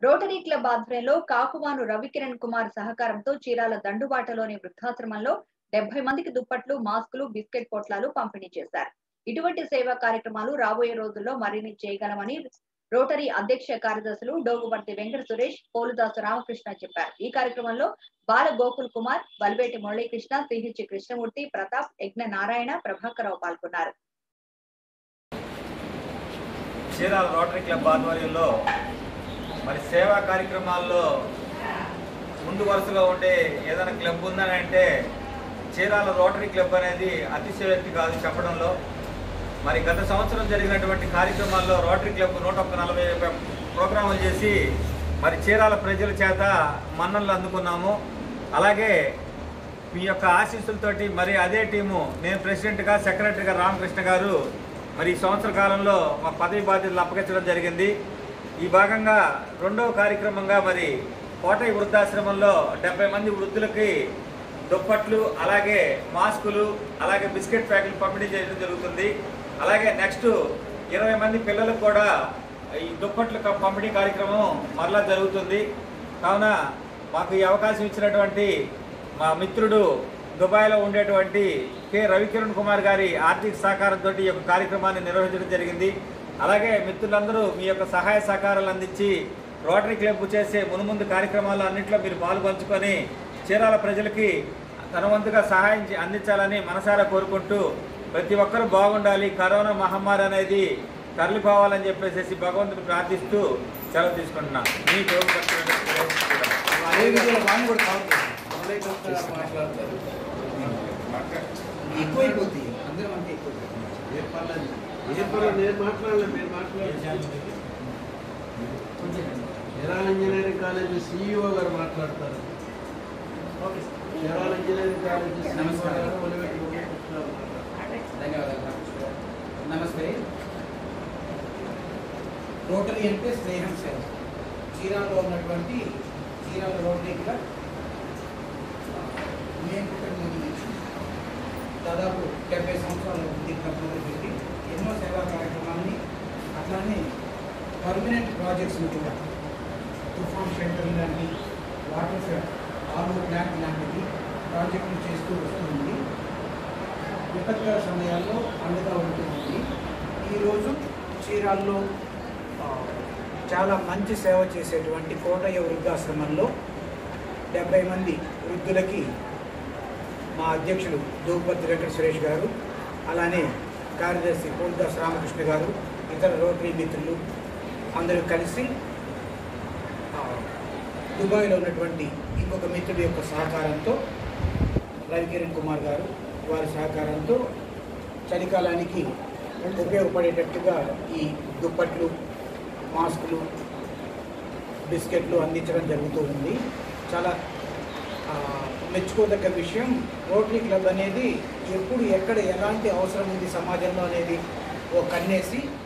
Rotary club ఆధ్వర్యంలో కాకువాను రవికిరణ్ కుమార్ సహకారంతో చీరాల దండుబాటలోని వృద్ధాశ్రమంలో డెబ్బై మందికి దుప్పట్లు మాస్కులు బిస్కెట్ పొట్లాలు పంపిణీ చేశారు ఇటువంటి సేవా కార్యక్రమాలు రాబోయే రోజుల్లో మరిన్ని చేయగలమని రోటరీ అధ్యక్ష కార్యదర్శులు డోగువర్తి వెంకట సురేష్ పోలుదాసు రామకృష్ణ చెప్పారు ఈ కార్యక్రమంలో బాల గోకుల్ కుమార్ బల్వేటి మురళీకృష్ణ సిహెచ్ కృష్ణమూర్తి ప్రతాప్ యజ్ఞ నారాయణ ప్రభాకరరావు పాల్గొన్నారు చీరాల రోటరీ క్లబ్ ఆధ్వర్యంలో మరి సేవా కార్యక్రమాల్లో ముందు వరుసలో ఉండే ఏదైనా క్లబ్ ఉందని అంటే చీరాల రోటరీ క్లబ్ అనేది అతిశయోక్తి కాదు చెప్పడంలో మరి గత సంవత్సరం జరిగినటువంటి కార్యక్రమాల్లో రోటరీ క్లబ్ నూట ఒక్క నలభై ప్రోగ్రాములు చేసి మరి చీరాల ప్రజల చేత మన్ననలు అందుకున్నాము అలాగే మీ యొక్క ఆశీస్సులతోటి మరి అదే టీము నేను ప్రెసిడెంట్గా సెక్రటరీగా రామకృష్ణ గారు మరి ఈ సంవత్సర కాలంలో మా పదవి బాధ్యతలు అప్పగించడం జరిగింది ఈ భాగంగా రెండవ కార్యక్రమంగా మరి కోటయ్య వృద్ధాశ్రమంలో డెబ్బై మంది వృద్ధులకి దుప్పట్లు అలాగే మాస్కులు అలాగే బిస్కెట్ ప్యాకెట్లు పంపిణీ చేయడం జరుగుతుంది అలాగే నెక్స్ట్ ఇరవై మంది పిల్లలకు కూడా ఈ దుప్పట్లు క- పంపిణీ కార్యక్రమం మరలా జరుగుతుంది కావున మాకు ఈ అవకాశం ఇచ్చినటువంటి మా మిత్రుడు దుబాయ్లో ఉండేటువంటి కె రవికిరణ్ కుమార్ గారి ఆర్థిక సహకారంతో ఈ యొక్క కార్యక్రమాన్ని నిర్వహించడం జరిగింది అలాగే మిత్రులందరూ మీ యొక్క సహాయ సహకారాలు అందించి రోటరీ క్లబ్ చేసే మునుముందు కార్యక్రమాలు అన్నింటిలో మీరు పాల్పంచుకొని చీరాల ప్రజలకి తన వంతుగా సహాయం చే- అందించాలని మనసారా కోరుకుంటూ ప్రతి ఒక్కరూ బాగుండాలి కరోనా మహమ్మారి అనేది తరలిపోవాలని చెప్పేసి భగవంతుని ప్రార్థిస్తూ సెలవు తీసుకుంటున్నాం మీ అదే విధంగా వాడిని కూడా తాగుతారు మాట్లాడతారు ఎక్కువైపోతుంది అందరం అంటే ఎక్కువైపోతుంది ఏ పర్లేదు ఏ పర్లేదు నేను మాట్లాడలే మీరు మాట్లాడారు జరాల్ ఇంజనీరింగ్ కాలేజ్ సిఇఓ గారు మాట్లాడతారు జరాల్ ఇంజనీరింగ్ కాలేజ్ సిఇఓ నమస్కారం. గారు ఒలివెట్టి మురళీకృష్ణ గారు మాట్లాడతారు. ధన్యవాదాలు రామకృష్ణ గారు. నమస్తే రోటరీ అంటే స్నేహం సేవ చీరాలో ఉన్నటువంటి చీరాల రోటరీ క్లబ్ మేము పుట్టిన ముందు నుంచి దాదాపు డెబ్బై సంవత్సరాలు ఉంది క్లబ్ మొదలుపెట్టి ఎన్నో సేవా కార్యక్రమాలని అట్లానే పర్మనెంట్ ప్రాజెక్ట్స్ని కూడా తుఫాన్ షెల్టర్ లాంటి వాటర్ ఆర్ఓ ప్లాంట్ లాంటివి ప్రాజెక్టులు చేస్తూ వస్తుంది విపత్కర సమయాల్లో అండగా ఉంటుంది ఈరోజు చీరాల్లో ఆ, చాలా మంచి సేవ చేసేటువంటి కోటయ్య వృద్ధాశ్రమంలో డెబ్బై మంది వృద్ధులకి మా అధ్యక్షులు దూపతి వెంకట సురేష్ గారు అలానే కార్యదర్శి పూర్దాస్ రామకృష్ణ గారు ఇతర రోటరీ మిత్రులు అందరూ కలిసి ఆ, దుబాయ్లో ఉన్నటువంటి ఇంకొక మిత్రుడి యొక్క సహకారంతో రవికిరణ్ కుమార్ గారు వారి సహకారంతో చలికాలానికి ఉపయోగపడేటట్టుగా ఈ దుప్పట్లు మాస్కులు బిస్కెట్లు అందించడం జరుగుతూ ఉంది చాలా ఆ, మెచ్చుకోదగ్గ విషయం రోటరీ క్లబ్ అనేది ఎప్పుడు ఎక్కడ ఎలాంటి అవసరం ఉంది సమాజంలో అనేది ఓ కన్నేసి